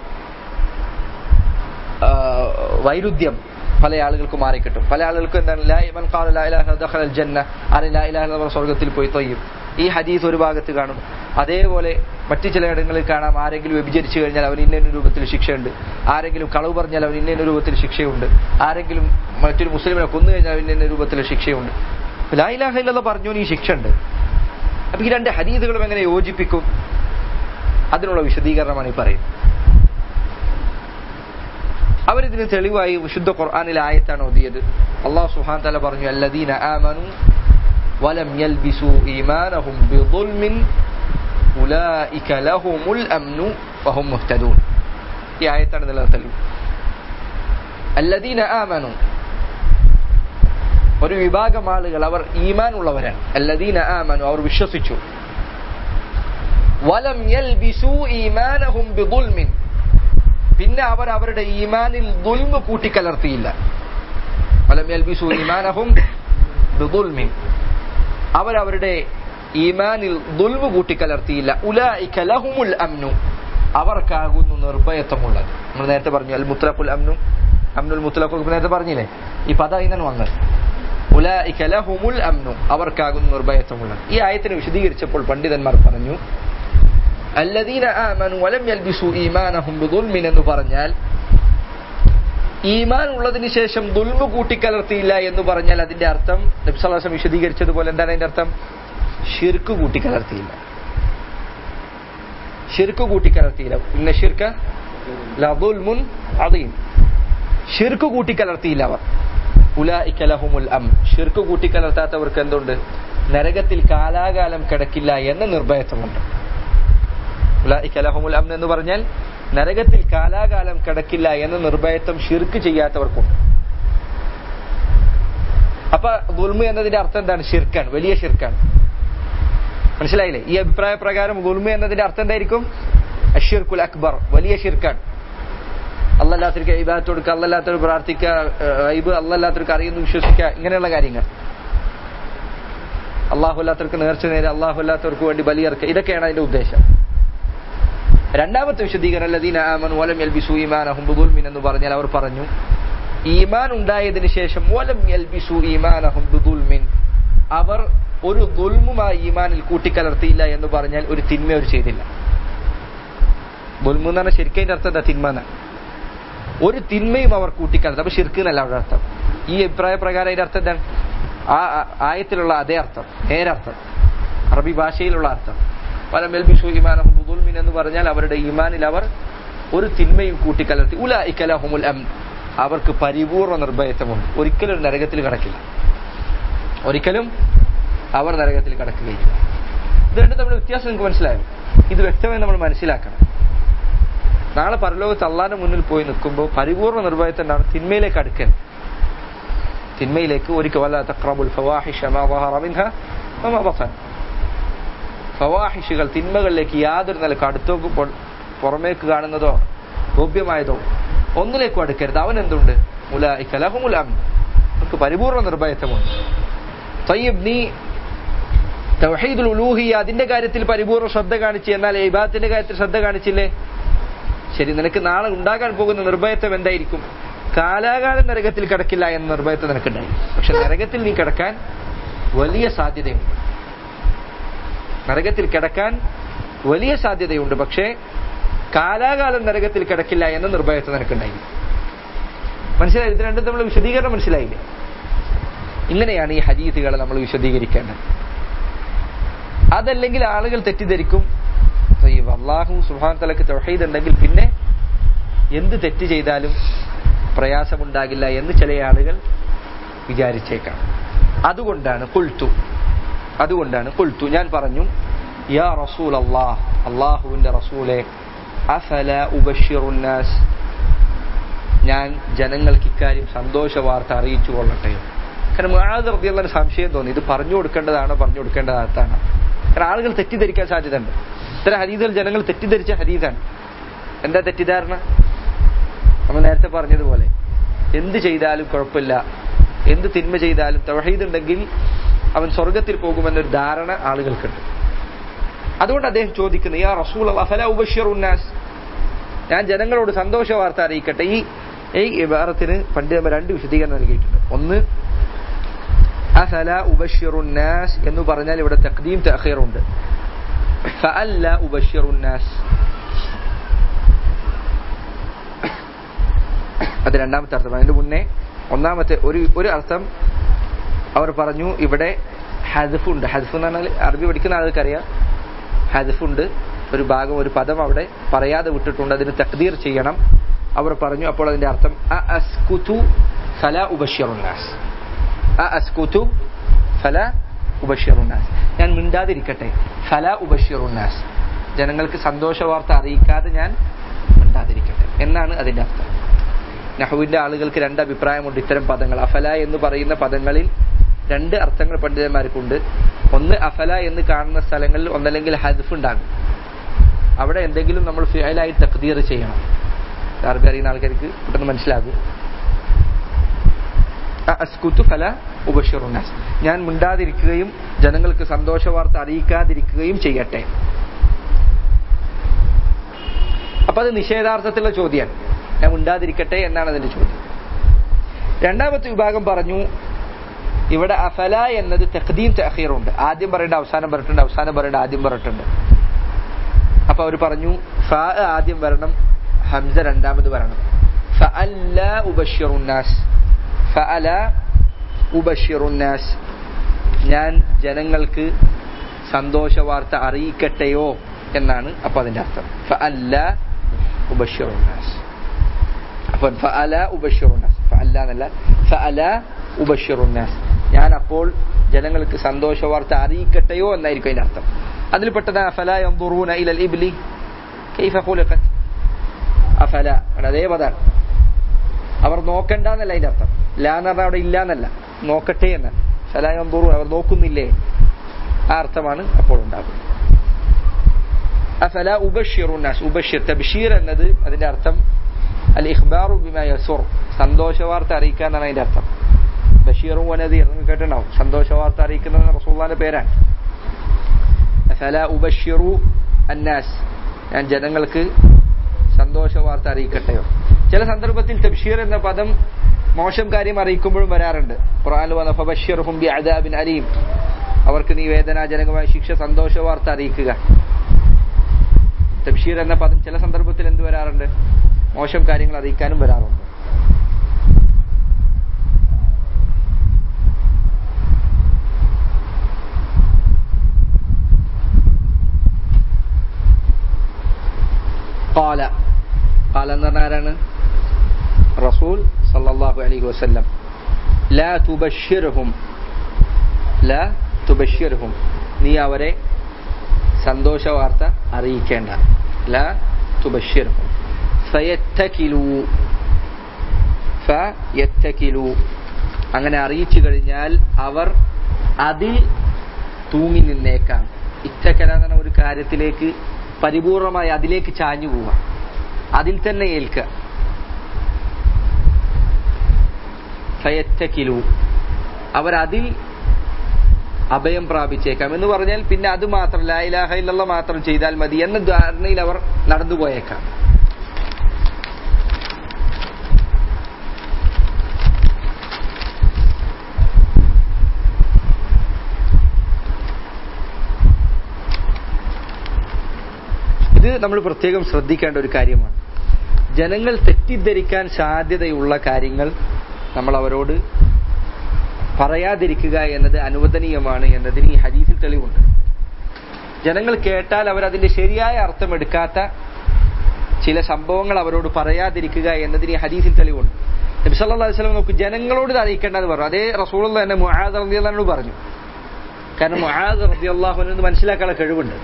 വൈരുദ്ധ്യം പല ആളുകൾക്കും മാറിക്കിട്ടും പല ആളുകൾക്കും എന്താണ് ജന്ന ആരെ സ്വർഗത്തിൽ പോയി തൊയ്യും ഈ ഹദീസ് ഒരു ഭാഗത്ത് കാണും അതേപോലെ മറ്റു ചിലയിടങ്ങളിൽ കാണാം ആരെങ്കിലും വ്യഭിചരിച്ചു കഴിഞ്ഞാൽ അവൻ ഇന്ന രൂപത്തിൽ ശിക്ഷയുണ്ട് ആരെങ്കിലും കളവ് പറഞ്ഞാൽ അവൻ ഇന്ന രൂപത്തിൽ ശിക്ഷയുണ്ട് ആരെങ്കിലും മറ്റൊരു മുസ്ലിമിനെ കൊന്നു കഴിഞ്ഞാൽ അവൻ ഇന്ന രൂപത്തിൽ ശിക്ഷയുണ്ട് ലായിലാഹില്ല പറഞ്ഞു ഈ ശിക്ഷ ഉണ്ട് അപ്പൊ ഈ രണ്ട് ഹദീദുകളും എങ്ങനെ യോജിപ്പിക്കും അതിനുള്ള വിശദീകരണമാണ് ഈ പറയുന്നത് അവരിതിന് തെളിവായി വിശുദ്ധ ഖുർആാനിലെ ആയത്താണ് ഓതിയത് അള്ളാഹു സുഹാൻ തല പറഞ്ഞു അല്ലദീന ആമനു വലം യൽബിസു ഈമാനഹും ബിദുൽമിൻ ഉലൈക ലഹുമുൽ അംനു വഹും മുഹ്തദൂൻ ഈ ആയത്താണ് ഇതിലെ തെളിവ് അല്ലദീന ആമനു ഒരു വിഭാഗം ആളുകൾ അവർ ഈമാൻ ഉള്ളവരാണ് അല്ലദീന ആമനു അവർ വിശ്വസിച്ചു വലം യൽബിസു ഈമാനഹും ബിദുൽമിൻ പിന്നെ അവർ അവരുടെ ഈമാനിൽ ദുൽമ കൂട്ടിക്കലർത്തിയില്ല വലം യൽബിസു ഈമാനഹും ബിദുൽമിൻ അവർ അവരുടെ ഈമാനിൽ ദുൽമ കൂട്ടിക്കലർത്തിയില്ല ഉലൈക ലഹുമുൽ അംനു അവർക്കാകുന്നു നിർഭയത്വമുള്ളത് നമ്മൾ നേരത്തെ പറഞ്ഞു അൽ മുത്തലഖുൽ അംനു അംനുൽ മുത്തലഖുൽ നേരത്തെ പറഞ്ഞില്ലേ ഈ പദം അതിനാണ് വന്നത് ഉലൈക ലഹുമുൽ അംനു അവർക്കാകുന്നു നിർഭയത്വമുള്ളത് ഈ ആയത്തിനെ വിശദീകരിച്ചപ്പോൾ പണ്ഡിതന്മാർ പറഞ്ഞു അല്ലദീന ആമനു വലം യൽബിസു ഈമാനഹും ബിദുൽമിൻ എന്ന് പറഞ്ഞാൽ ഈമാൻ ഉള്ളതിന് ശേഷം ദുൽമ കൂട്ടിക്കലർത്തിയില്ല എന്ന് പറഞ്ഞാൽ അതിന്റെ അർത്ഥം നബ്സലാസം വിശദീകരിച്ചതുപോലെ എന്താണ് അതിന്റെ അർത്ഥം ഷിർക്ക് കൂട്ടിക്കലർത്തിയില്ല ഷിർക്ക് കൂട്ടിക്കലർത്തിയില്ല ഇന്ന ഷിർക്ക ലദുൽമുൻ അദീം ഷിർക്ക് കൂട്ടിക്കലർത്തിയില്ല അവർ ഉലായിക ലഹുമുൽ അം ഷിർക്ക് കൂട്ടിക്കലർത്താത്തവർക്ക് എന്തുണ്ട് നരകത്തിൽ കാലാകാലം കിടക്കില്ല എന്ന നിർഭയത്വമുണ്ട് ഉലായിക ലഹുമുൽ അം എന്ന് പറഞ്ഞാൽ നരകത്തിൽ കാലാകാലം കിടക്കില്ല എന്ന നിർഭയത്വം ഷിർക്ക് ചെയ്യാത്തവർക്കുണ്ട് അപ്പൊ ഗുൽമ എന്നതിന്റെ അർത്ഥം എന്താണ് ഷിർക്കാണ് വലിയ ഷിർക്കാണ് മനസ്സിലായില്ലേ ഈ അഭിപ്രായ പ്രകാരം ഗുൽമ എന്നതിന്റെ അർത്ഥം എന്തായിരിക്കും അഷിർക്കുൽ അക്ബർ വലിയ ഷിർക്കാണ് അല്ലല്ലാത്തവർക്ക് ഇബാദത്ത് കൊടുക്കുക അല്ലല്ലാത്തവർ പ്രാർത്ഥിക്കുക ഐബ് അല്ലല്ലാത്തവർക്ക് അറിയുന്നു വിശ്വസിക്കുക ഇങ്ങനെയുള്ള കാര്യങ്ങൾ അള്ളാഹു അല്ലാത്തവർക്ക് നേർച്ച നേരെ അള്ളാഹു അല്ലാത്തവർക്ക് വേണ്ടി ബലിയർക്കുക ഇതൊക്കെയാണ് അതിന്റെ ഉദ്ദേശം രണ്ടാമത്തെ വിശദീകരണം അല്ലദീന ആമനു വലം യൽബിസു ഈമാനഹും ബിദുൽമിൻ എന്ന് പറഞ്ഞാൽ അവർ പറഞ്ഞു ഈമാൻ ഉണ്ടായതിനു ശേഷം വലം യൽബിസു ഈമാനഹും ബിദുൽമിൻ അവർ ഒരു ദുൽമുമായി ഈമാനിൽ കൂട്ടിക്കലർത്തിയില്ല എന്ന് പറഞ്ഞാൽ ഒരു തിന്മ അവർ ചെയ്തില്ല ദുൽമു എന്ന് പറഞ്ഞാൽ ശരിക്കും അതിന്റെ അർത്ഥം എന്താ തിന്മ എന്നാണ് ഒരു തിന്മയും അവർ കൂട്ടിക്കലർത്തി അപ്പൊ ഷിർക്ക് എന്നല്ല അവരുടെ അർത്ഥം ഈ അഭിപ്രായ പ്രകാരം അതിന്റെ അർത്ഥം എന്താണ് ആ ആ- ആയത്തിലുള്ള അതേ അർത്ഥം നേരർത്ഥം അറബി ഭാഷയിലുള്ള അർത്ഥം പല മെൽബിഷു ഇമാനഹും ബുദുൽമിൻ എന്ന് പറഞ്ഞാൽ അവരുടെ ഈമാനിൽ അവർ ഒരു തിന്മയും കൂട്ടിക്കലർത്തി ഉല ഇക്കലഹുമുൽ അം അവർക്ക് പരിപൂർണ നിർഭയത്വമുണ്ട് ഒരിക്കലും ഒരു നരകത്തിൽ കടക്കില്ല ഒരിക്കലും അവർ നരകത്തിൽ കടക്കുകയില്ല ഇത് രണ്ടും തമ്മിൽ വ്യത്യാസം നിങ്ങൾക്ക് മനസ്സിലായോ ഇത് വ്യക്തമായി നമ്മൾ മനസ്സിലാക്കണം നാളെ പരലോകത്ത് അള്ളാന്റെ മുന്നിൽ പോയി നിൽക്കുമ്പോൾ പരിപൂർണ നിർഭയത്തിനാണ് തിന്മയിലേക്ക് അടുക്കൽ തിന്മയിലേക്ക് ഒരിക്കൽ വല്ല തക്രബുൽ ഫവാഹിഷ മാ ظهر منها وما بطن ഫവാഹിഷുകൾ തിന്മകളിലേക്ക് യാതൊരു നിലക്ക് അടുത്തോ പൊ- പുറമേക്ക് കാണുന്നതോ ഗോപ്യമായതോ ഒന്നിലേക്കും അടുക്കരുത് അവൻ എന്തുണ്ട് ഉലായിക ലഹുമുൽ അംൻ അവർക്ക് പരിപൂർണ നിർഭയത്വമുണ്ട് തയ്യബ് നീ തൗഹീദുൽ ഉലൂഹിയ അതിന്റെ കാര്യത്തിൽ പരിപൂർണ്ണ ശ്രദ്ധ കാണിച്ചു എന്നാൽ ഇബാദത്തിന്റെ കാര്യത്തിൽ ശ്രദ്ധ കാണിച്ചില്ലേ ശരി നിനക്ക് നാളെ ഉണ്ടാകാൻ പോകുന്ന നിർഭയത്വം എന്തായിരിക്കും കാലാകാലം നരകത്തിൽ കിടക്കില്ല എന്ന നിർഭയത്വം നിനക്കുണ്ടായി പക്ഷെ നരകത്തിൽ നീ കിടക്കാൻ വലിയ സാധ്യതയുണ്ട് നരകത്തിൽ കിടക്കാൻ വലിയ സാധ്യതയുണ്ട് പക്ഷേ കാലാകാലം നരകത്തിൽ കിടക്കില്ല എന്ന നിർഭയത്വം നിനക്കുണ്ടായി മനസ്സിലായി ഇത് രണ്ടും നമ്മൾ വിശദീകരണം മനസ്സിലായില്ലേ ഇങ്ങനെയാണ് ഈ ഹദീസുകളെ നമ്മൾ വിശദീകരിക്കേണ്ടത് അതല്ലെങ്കിൽ ആളുകൾ തെറ്റിദ്ധരിക്കും തയ്യബ് അള്ളാഹു സുഹാൻ തലക്ക് തൗഹീദ് ഉണ്ടെങ്കിൽ പിന്നെ എന്ത് തെറ്റ് ചെയ്താലും പ്രയാസമുണ്ടാകില്ല എന്ന് ചില ആളുകൾ വിചാരിച്ചേക്കാം അതുകൊണ്ടാണ് കുൾത്തു അതുകൊണ്ടാണ് കുൾത്തു ഞാൻ പറഞ്ഞു യാ റസൂൽ അള്ളാഹ് അള്ളാഹുവിന്റെ റസൂലെ അഫല ഉബഷിറുന്നാസ് ഞാൻ ജനങ്ങൾക്ക് ഇക്കാര്യം സന്തോഷ വാർത്ത അറിയിച്ചു കൊള്ളട്ടെയോ കാരണം മുആദ് റളിയല്ലാഹു അൻഹു സംശയം തോന്നി ഇത് പറഞ്ഞു കൊടുക്കേണ്ടതാണോ പറഞ്ഞു കൊടുക്കേണ്ടതാണോ കാരണം ആളുകൾ തെറ്റിദ്ധരിക്കാൻ സാധ്യതയുണ്ട് ഇത്തരം ഹദീസുകൾ ജനങ്ങൾ തെറ്റിദ്ധരിച്ച ഹദീസാണ് എന്താ തെറ്റിദ്ധാരണ നമ്മൾ നേരത്തെ പറഞ്ഞതുപോലെ എന്ത് ചെയ്താലും കുഴപ്പമില്ല എന്ത് തിന്മ ചെയ്താലും തൗഹീദ് ഉണ്ടെങ്കിൽ അവൻ സ്വർഗത്തിൽ പോകുമെന്നൊരു ധാരണ ആളുകൾക്കുണ്ട് അതുകൊണ്ട് അദ്ദേഹം ചോദിക്കുന്നു യാ റസൂൽ അഫല ഉബഷിറുന്നാസ് ഞാൻ ജനങ്ങളോട് സന്തോഷ വാർത്ത അറിയിക്കട്ടെ ഈ ഈ ഇബാറത്തിന് പണ്ഡിതന്മാർ രണ്ട് വിശദീകരണം നൽകിയിട്ടുണ്ട് ഒന്ന് അഫല ഉബഷിറുന്നാസ് എന്ന് പറഞ്ഞാൽ ഇവിടെ തഖ്ദീം തഅഖീറുണ്ട് ഫഅല്ല ഉബഷിറുന്നാസ് അത് രണ്ടാമത്തെ അർത്ഥം അതിന്റെ മുന്നേ ഒന്നാമത്തെ ഒരു ഒരു അർത്ഥം അവർ പറഞ്ഞു ഇവിടെ ഹദഫ് ഉണ്ട് ഹദഫ് എന്ന് പറഞ്ഞാൽ അറബി പഠിക്കുന്ന ആൾക്കറിയാം ഹദഫ് ഉണ്ട് ഒരു ഭാഗം ഒരു പദം അവിടെ പറയാതെ വിട്ടിട്ടുണ്ട് അതിന് തക്തീർ ചെയ്യണം അവർ പറഞ്ഞു അപ്പോൾ അതിന്റെ അർത്ഥം അ അസ്കുതു ഫല ഉബഷിറുന്നാസ് അ അസ്കുതു ഫല ഉബഷിറുന്നാസ് ഞാൻ മിണ്ടാതിരിക്കട്ടെ ഫല ഉബഷിറുന്നാസ് ജനങ്ങൾക്ക് സന്തോഷ വാർത്ത അറിയിക്കാതെ ഞാൻ മിണ്ടാതിരിക്കട്ടെ എന്നാണ് അതിന്റെ അർത്ഥം നഹുവിന്റെ ആളുകൾക്ക് രണ്ട് അഭിപ്രായമുണ്ട് ഇത്തരം പദങ്ങൾ അഫല എന്ന് പറയുന്ന പദങ്ങളിൽ രണ്ട് അർത്ഥങ്ങൾ പണ്ഡിതന്മാർക്കുണ്ട് ഒന്ന് അഫല എന്ന് കാണുന്ന സ്ഥലങ്ങളിൽ ഒന്നല്ലെങ്കിൽ ഹദ്ഫ് ഉണ്ടാകും അവിടെ എന്തെങ്കിലും നമ്മൾ ഫിയലായി തക്തീർ ചെയ്യണം അറബി അറിയുന്ന ആൾക്കാർക്ക് പെട്ടെന്ന് മനസ്സിലാകും അസ്കുത്തു ഫല ഉബഷിറുന്നാസ് ഞാൻ മിണ്ടാതിരിക്കുകയും ജനങ്ങൾക്ക് സന്തോഷ വാർത്ത അറിയിക്കാതിരിക്കുകയും ചെയ്യട്ടെ അപ്പൊ അത് നിഷേധാർത്ഥത്തിലുള്ള ചോദ്യമാണ് ഞാൻ മിണ്ടാതിരിക്കട്ടെ എന്നാണ് അതിന്റെ ചോദ്യം രണ്ടാമത്തെ വിഭാഗം പറഞ്ഞു ഇവിടെ അഫല എന്നത് തഖ്ദീം തഅഖീറുണ്ട് ആദ്യം പറയേണ്ട അവസാനം പറഞ്ഞിട്ടുണ്ട് അവസാനം പറയേണ്ട ആദ്യം പറഞ്ഞിട്ടുണ്ട് അപ്പൊ അവർ പറഞ്ഞു ഫ ആദ്യം വരണം ഹംസ രണ്ടാമത് വരണം ഫഅല്ല ഉബഷിറുന്നാസ് ഫഅല ഉബഷിറുന്നാസ് ഞാൻ ജനങ്ങൾക്ക് സന്തോഷ വാർത്ത അറിയിക്കട്ടെയോ എന്നാണ് അപ്പൊ അതിന്റെ അർത്ഥം ഫഅല്ല ഉബഷിറുന്നാസ് അപ്പോൾ ഫഅല ഉബഷിറുന്നാസ് ഫഅല്ല എന്നല്ല ഫഅല ഉബഷിറുന്നാസ് ഞാൻ അപ്പോൾ ജനങ്ങൾക്ക് സന്തോഷ വാർത്ത അറിയിക്കട്ടെയോ എന്നായിരിക്കും അതിന്റെ അർത്ഥം അതിൽപ്പെട്ടത് അഫല യൻദുറൂന ഇലൽ ഇബ്ലി കൈഫ ഖുലിഖത് അഫല അതേ പദാണ് അവർ നോക്കണ്ട എന്നല്ല അതിന്റെ അർത്ഥം ലാ എന്ന് പറഞ്ഞാൽ അവിടെ ഇല്ല എന്നല്ല നോക്കട്ടെ എന്ന് ഫല യൻദുറൂന അവർ നോക്കുന്നില്ലേ ആ അർത്ഥമാണ് അപ്പോൾ ഉണ്ടാകുന്നത് അഫല ഉബഷിറുന്നാസ് ഉബഷിർ തബ്ഷീർ എന്നത് അതിന്റെ അർത്ഥം അൽ ഇഖ്ബാറു ബിമാ യസുർ സന്തോഷ വാർത്ത അറിയിക്കുക എന്നാണ് അതിന്റെ അർത്ഥം ബഷീറും വനദീർ നിങ്ങൾ കേട്ടിട്ടുണ്ടാവും സന്തോഷ വാർത്ത അറിയിക്കുന്നത് റസൂള്ളാന്റെ പേരാണ് അഫല ഉബഷിറു അന്നാസ് ഞാൻ ജനങ്ങൾക്ക് സന്തോഷ വാർത്ത അറിയിക്കട്ടെയോ ചില സന്ദർഭത്തിൽ തബ്ഷീർ എന്ന പദം മോശം കാര്യം അറിയിക്കുമ്പോഴും വരാറുണ്ട് ഖുർആനിൽ വന്ന ഫബഷിർഹും ബി അദാബിൻ അലീം അവർക്ക് നീ വേദനാജനകമായ ശിക്ഷ സന്തോഷ വാർത്ത അറിയിക്കുക തബ്ഷീർ എന്ന പദം ചില സന്ദർഭത്തിൽ എന്ത് വരാറുണ്ട് മോശം കാര്യങ്ങൾ അറിയിക്കാനും വരാറുണ്ട് قال قال എന്ന് പറഞ്ഞാൽ ആരാണ് റസൂൽ സല്ലല്ലാഹു അലൈഹി വസല്ലം ലാ തുബശ്ശിർഹും ലാ തുബശ്ശിർഹും നീ അവരെ സന്തോഷ വാർത്ത അറിയിക്കേണ്ട ലാ തുബശ്ശിർഹും ഫയത്തകിലു ഫയത്തകിലു അങ്ങനെ അറിയിച്ചു കഴിഞ്ഞാൽ അവർ അതിൽ തൂങ്ങി നിന്നേക്കാം ഇത്തക്കല എന്ന ഒരു കാര്യത്തിലേക്ക് പരിപൂർണമായി അതിലേക്ക് ചാഞ്ഞു പോവുക അതിൽ തന്നെ ഏൽക്കുക ഫയത്തക്കിലു അവരതിൽ അഭയം പ്രാപിച്ചേക്കാം എന്ന് പറഞ്ഞാൽ പിന്നെ അത് മാത്രം ലായിലാഹ ഇല്ലല്ല മാത്രം ചെയ്താൽ മതി എന്ന ധാരണയിൽ അവർ നടന്നുപോയേക്കാം ഇത് നമ്മൾ പ്രത്യേകം ശ്രദ്ധിക്കേണ്ട ഒരു കാര്യമാണ് ജനങ്ങൾ തെറ്റിദ്ധരിക്കാൻ സാധ്യതയുള്ള കാര്യങ്ങൾ നമ്മൾ അവരോട് പറയാതിരിക്കുക എന്നത് അനുവദനീയമാണ് എന്നതിന് ഈ ഹദീസിൽ തെളിവുണ്ട് ജനങ്ങൾ കേട്ടാൽ അവർ അതിന്റെ ശരിയായ അർത്ഥം എടുക്കാത്ത ചില സംഭവങ്ങൾ അവരോട് പറയാതിരിക്കുക എന്നതിന് ഈ ഹദീസിൽ തെളിവുണ്ട് നബി സല്ലല്ലാഹു അലൈഹി വസല്ലം നോക്ക് ജനങ്ങളോട് ഇത് അറിയിക്കേണ്ടത് പറഞ്ഞു അതേ റസൂൾ തന്നെ മുആദ് റളിയല്ലാഹു പറഞ്ഞു കാരണം മുആദ് റളിയല്ലാഹു അൻഹു മനസ്സിലാക്കാനുള്ള കഴിവുണ്ട്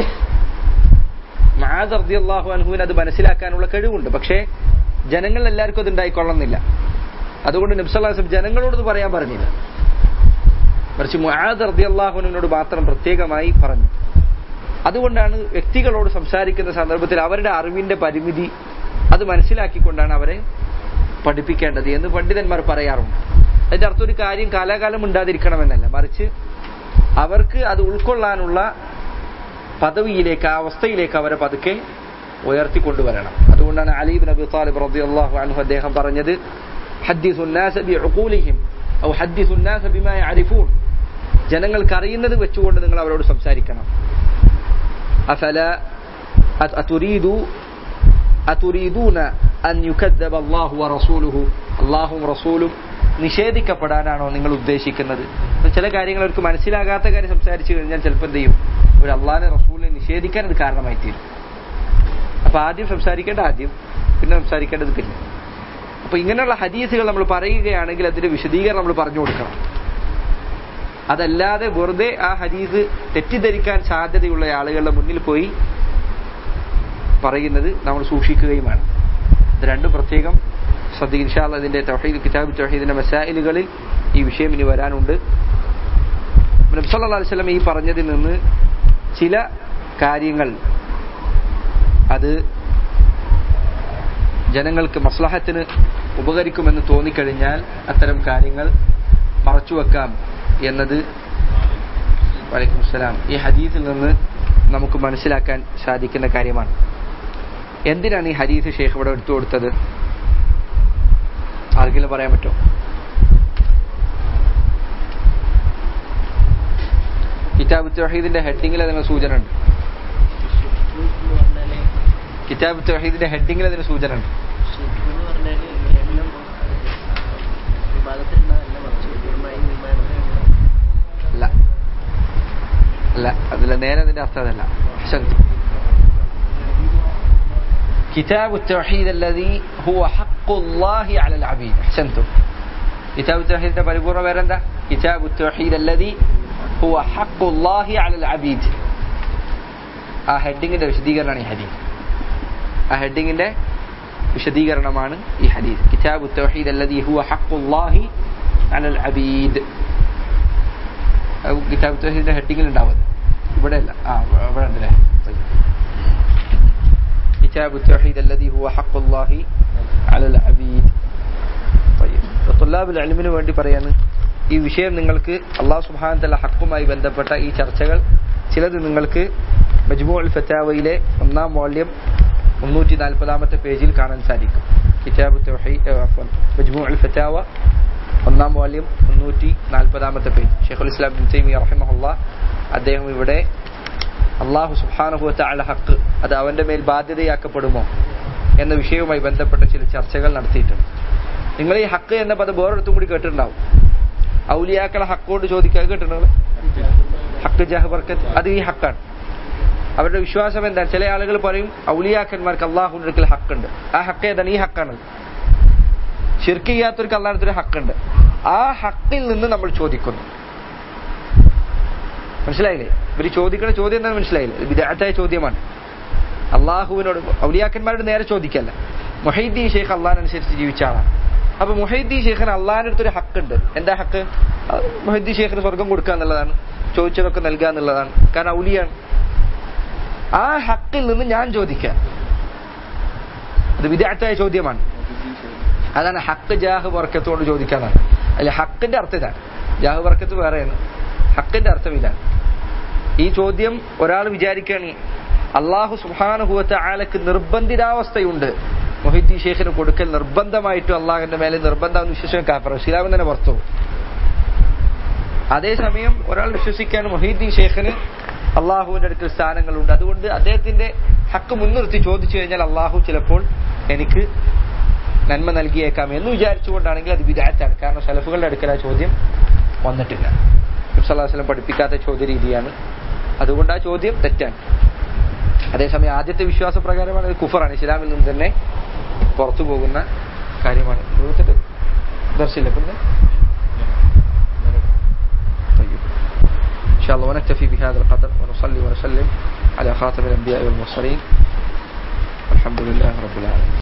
മുആദ് റളിയല്ലാഹു അൻഹുവിന് അത് മനസ്സിലാക്കാനുള്ള കഴിവുണ്ട് പക്ഷേ ജനങ്ങൾ എല്ലാവർക്കും അത് ഉണ്ടായിക്കൊള്ളുന്നില്ല അതുകൊണ്ട് നബ്സല്ലാസ് ജനങ്ങളോട് ഇത് പറയാൻ പറഞ്ഞില്ല മറിച്ച് മുആദ് റളിയല്ലാഹുവിനോട് മാത്രം പ്രത്യേകമായി പറഞ്ഞു അതുകൊണ്ടാണ് വ്യക്തികളോട് സംസാരിക്കുന്ന സന്ദർഭത്തിൽ അവരുടെ അറിവിന്റെ പരിമിതി അത് മനസ്സിലാക്കിക്കൊണ്ടാണ് അവരെ പഠിപ്പിക്കേണ്ടത് എന്ന് പണ്ഡിതന്മാർ പറയാറുണ്ട് അതിന്റെ അർത്ഥം ഒരു കാര്യം കാലാകാലം ഉണ്ടാതിരിക്കണമെന്നല്ല മറിച്ച് അവർക്ക് അത് ഉൾക്കൊള്ളാനുള്ള പദവിയിലേക്ക് ആ അവസ്ഥയിലേക്ക് അവരെ പതുക്കെ ഉയർത്തിക്കൊണ്ടുവരണം അതുകൊണ്ടാണ് അലീബ് നബി താലിബ് റളിയല്ലാഹു അൻഹു അദ്ദേഹം പറഞ്ഞത് ഹദ്ദിസു الناس بعقولهم ഔ ഹദ്ദിസു الناس بما يعرفون ജനങ്ങൾക്ക് അറിയുന്നത് വെച്ചുകൊണ്ട് നിങ്ങൾ അവരോട് സംസാരിക്കണം അഫല അതുരീദു അതുരീദൂന അൻ യുകദ്ദബ അല്ലാഹു വറസൂലുഹു അല്ലാഹും റസൂലും നിഷേധിക്കപ്പെടാനാണോ നിങ്ങൾ ഉദ്ദേശിക്കുന്നത് ചില കാര്യങ്ങൾ അവർക്ക് മനസ്സിലാകാത്ത കാര്യം സംസാരിച്ചു കഴിഞ്ഞാൽ ചിലപ്പോൾ എന്ത് ചെയ്യും ഒരു അള്ളാഹിനെ റസൂലിനെ നിഷേധിക്കാൻ അത് കാരണമായി തീരും അപ്പൊ ആദ്യം സംസാരിക്കേണ്ട ആദ്യം പിന്നെ സംസാരിക്കേണ്ടത് പിന്നെ അപ്പൊ ഇങ്ങനെയുള്ള ഹദീസുകൾ നമ്മൾ പറയുകയാണെങ്കിൽ അതിന്റെ വിശദീകരണം നമ്മൾ പറഞ്ഞു കൊടുക്കണം അതല്ലാതെ വെറുതെ ആ ഹദീസ് തെറ്റിദ്ധരിക്കാൻ സാധ്യതയുള്ള ആളുകളുടെ മുന്നിൽ പോയി പറയുന്നത് നമ്മൾ സൂക്ഷിക്കുകയും വേണം ഇത് രണ്ടും പ്രത്യേകം ശ്രദ്ധിച്ചാൽ അതിന്റെ തൗഹീദ് കിതാബ് തൗഹീദിന്റെ മസായിലുകളിൽ ഈ വിഷയം ഇനി വരാനുണ്ട് നബ്സല്ലാ അലൈവല്ലം ഈ പറഞ്ഞതിൽ നിന്ന് ചില കാര്യങ്ങൾ അത് ജനങ്ങൾക്ക് മസ്ലഹത്തിന് ഉപകരിക്കുമെന്ന് തോന്നിക്കഴിഞ്ഞാൽ അത്തരം കാര്യങ്ങൾ മറച്ചുവെക്കാം എന്നത് വലൈക്കും അസ്സലാം ഈ ഹദീസിൽ നിന്ന് നമുക്ക് മനസ്സിലാക്കാൻ സാധിക്കുന്ന കാര്യമാണ് എന്തിനാണ് ഈ ഹദീസ് ഷേഖ് ഇവിടെ എടുത്തു കൊടുത്തത് ആർക്കെങ്കിലും പറയാൻ പറ്റുമോ കിതാബ് തൗഹീദിന്റെ ഹെഡിങ്ങിൽ അതിന് സൂചന ഉണ്ട് കിതാബ് തൗഹീദിന്റെ ഹെഡിങ്ങിൽ അതിന് സൂചന ഉണ്ട് അല്ല അല്ല അതില്ല നേരെ അതിന്റെ അർത്ഥം അതല്ല ഹസൻ كتاب التوحيد الذي هو حق الله على العبيد أحسنتم كتاب التوحيد പരിപൂർണ്ണ പേരെന്താ كتاب التوحيد الذي هو حق الله على العبيد ആ ഹെഡിങ്ങിന്റെ വിശദീകരണമാണ് ഈ ഹദീസ് ആ ഹെഡിങ്ങിന്റെ വിശദീകരണമാണ് ഈ ഹദീസ് കിതാബു തൗഹീദ് അല്ലദി ഹുവ ഹഖുല്ലാഹി അലൽ അബീദ് കിതാബ് തൗഹീദിന്റെ ഹെഡിങ്ങിൽ ഉണ്ടാവും ഇവിടെ അല്ല ആ ഇവിടെ ഉണ്ടല്ലേ കിതാബു തൗഹീദ് അല്ലദി ഹുവ ഹഖുല്ലാഹി അലൽ അബീദ് തുല്ലാബുൽ അലിമിന് വേണ്ടി പറയാണ് ഈ വിഷയം നിങ്ങൾക്ക് അള്ളാഹു സുബ്ഹാനഹു വ തആല ഹക്കുമായി ബന്ധപ്പെട്ട ഈ ചർച്ചകൾ ചിലത് നിങ്ങൾക്ക് മജ്മൂഉൽ ഫത്താവയിലെ ഒന്നാം വോള്യം മുന്നൂറ്റി നാൽപ്പതാമത്തെ പേജിൽ കാണാൻ സാധിക്കും കിതാബ് മജ്മൂഉൽ ഫത്താവ ഒന്നാം വോള്യം മുന്നൂറ്റി നാൽപ്പതാമത്തെ പേജ് ഷെയ്ഖുൽ ഇസ്ലാം ബിൻ തൈമി റഹിമഹുല്ല അദ്ദേഹം ഇവിടെ അള്ളാഹു സുബ്ഹാനഹു തആല ഹക്ക് അത് അവന്റെ മേൽ ബാധ്യതയാക്കപ്പെടുമോ എന്ന വിഷയവുമായി ബന്ധപ്പെട്ട ചില ചർച്ചകൾ നടത്തിയിട്ടുണ്ട് നിങ്ങൾ ഈ ഹക്ക് എന്ന പദം വേറൊരിടത്തും കൂടി കേട്ടിട്ടുണ്ടാവും ഔലിയാക്കളെ ഹക്കോട് ചോദിക്കാൻ കേട്ടിട്ടുണ്ടോ ഹക്ക് ജഹ് ബർക്കത്ത് അത് ഈ ഹക്കാണ് അവരുടെ വിശ്വാസം എന്താണ് ചില ആളുകൾ പറയും ഔലിയാക്കന്മാർക്ക് അള്ളാഹുവിന്റെ അടുക്കൽ ഹക്കുണ്ട് ആ ഹക്ക് ഏതാണ് ഈ ഹക്കാണ് ഷിർക്ക് ചെയ്യാത്തവർക്ക് അള്ളാഹത്തിന്റെ ഹക്കുണ്ട് ആ ഹക്കിൽ നിന്ന് നമ്മൾ ചോദിക്കുന്നു മനസ്സിലായില്ലേ ഇവര് ചോദിക്കുന്ന ചോദ്യം എന്താണെന്ന് മനസ്സിലായില്ലേ ഇത് വിദഗ്ധായ ചോദ്യമാണ് അള്ളാഹുവിനോട് ഔലിയാക്കന്മാരോട് നേരെ ചോദിക്കല്ല മൊഹീദ്ദീൻ ഷെയ്ഖ് അള്ളാഹിനനുസരിച്ച് ജീവിച്ച ആളാണ് അപ്പൊ മൊഹീദ്ദീൻ ഷെയ്ഖിന് അള്ളാഹിന്റെ അടുത്തൊരു ഹക്കുണ്ട് എന്താ ഹക്ക് മൊഹീദ്ദീൻ ഷെയ്ഖിന് സ്വർഗം കൊടുക്കുക എന്നുള്ളതാണ് ചോദിച്ചതൊക്കെ നൽകുക എന്നുള്ളതാണ് കാരണം ഔലിയാണ് ആ ഹക്കിൽ നിന്ന് ഞാൻ ചോദിക്കാം അത് വിദഗ്ധായ ചോദ്യമാണ് അതാണ് ഹക്ക് ജാഹ് വർക്കത്തോട് ചോദിക്കാന്നാണ് അല്ല ഹക്കിന്റെ അർത്ഥം ഇതാണ് ജാഹ് വർക്കത്ത് വേറെയാണ് ഹക്കിന്റെ അർത്ഥം ഇതാണ് ഈ ചോദ്യം ഒരാൾ വിചാരിക്കുകയാണ് അള്ളാഹു സുഹാനുഭവത്തെ ആലക്ക് നിർബന്ധിതാവസ്ഥയുണ്ട് മൊഹിദ്ദീൻ ഷെയ്ഖിന് കൊടുക്കൽ നിർബന്ധമായിട്ടും അള്ളാഹിന്റെ മേലെ നിർബന്ധം വിശ്വസിക്കാൻ കാപ്പറ ഇസ്ലാമിൽ തന്നെ പുറത്തു അതേസമയം ഒരാൾ വിശ്വസിക്കാൻ മൊഹീദ്ദീൻ ഷെയ്ഖിന് അള്ളാഹുവിന്റെ അടുക്കൽ സ്ഥാനങ്ങളുണ്ട് അതുകൊണ്ട് അദ്ദേഹത്തിന്റെ ഹക്ക് മുൻനിർത്തി ചോദിച്ചു കഴിഞ്ഞാൽ അള്ളാഹു ചിലപ്പോൾ എനിക്ക് നന്മ നൽകിയേക്കാം എന്ന് വിചാരിച്ചുകൊണ്ടാണെങ്കിൽ അത് വിദാറ്റാണ് കാരണം സലഫുകളുടെ അടുക്കൽ ആ ചോദ്യം വന്നിട്ടില്ല നബ്സല്ലാസ്ലം പഠിപ്പിക്കാത്ത ചോദ്യ രീതിയാണ് അതുകൊണ്ട് ആ ചോദ്യം തെറ്റാണ് അതേസമയം ആദ്യത്തെ വിശ്വാസ പ്രകാരമാണ് ഇത് കുഫറാണ് ഇസ്ലാമിൽ നിന്ന് തന്നെ പുറത്തു പോകുന്ന കാര്യമാണ് ഇവിടുത്തെ ദർശില്ല പിന്നെ إن شاء الله ونكتفي بهذا القدر ونصلي ونسلم على خاتم الأنبياء والمرسلين والحمد لله رب العالمين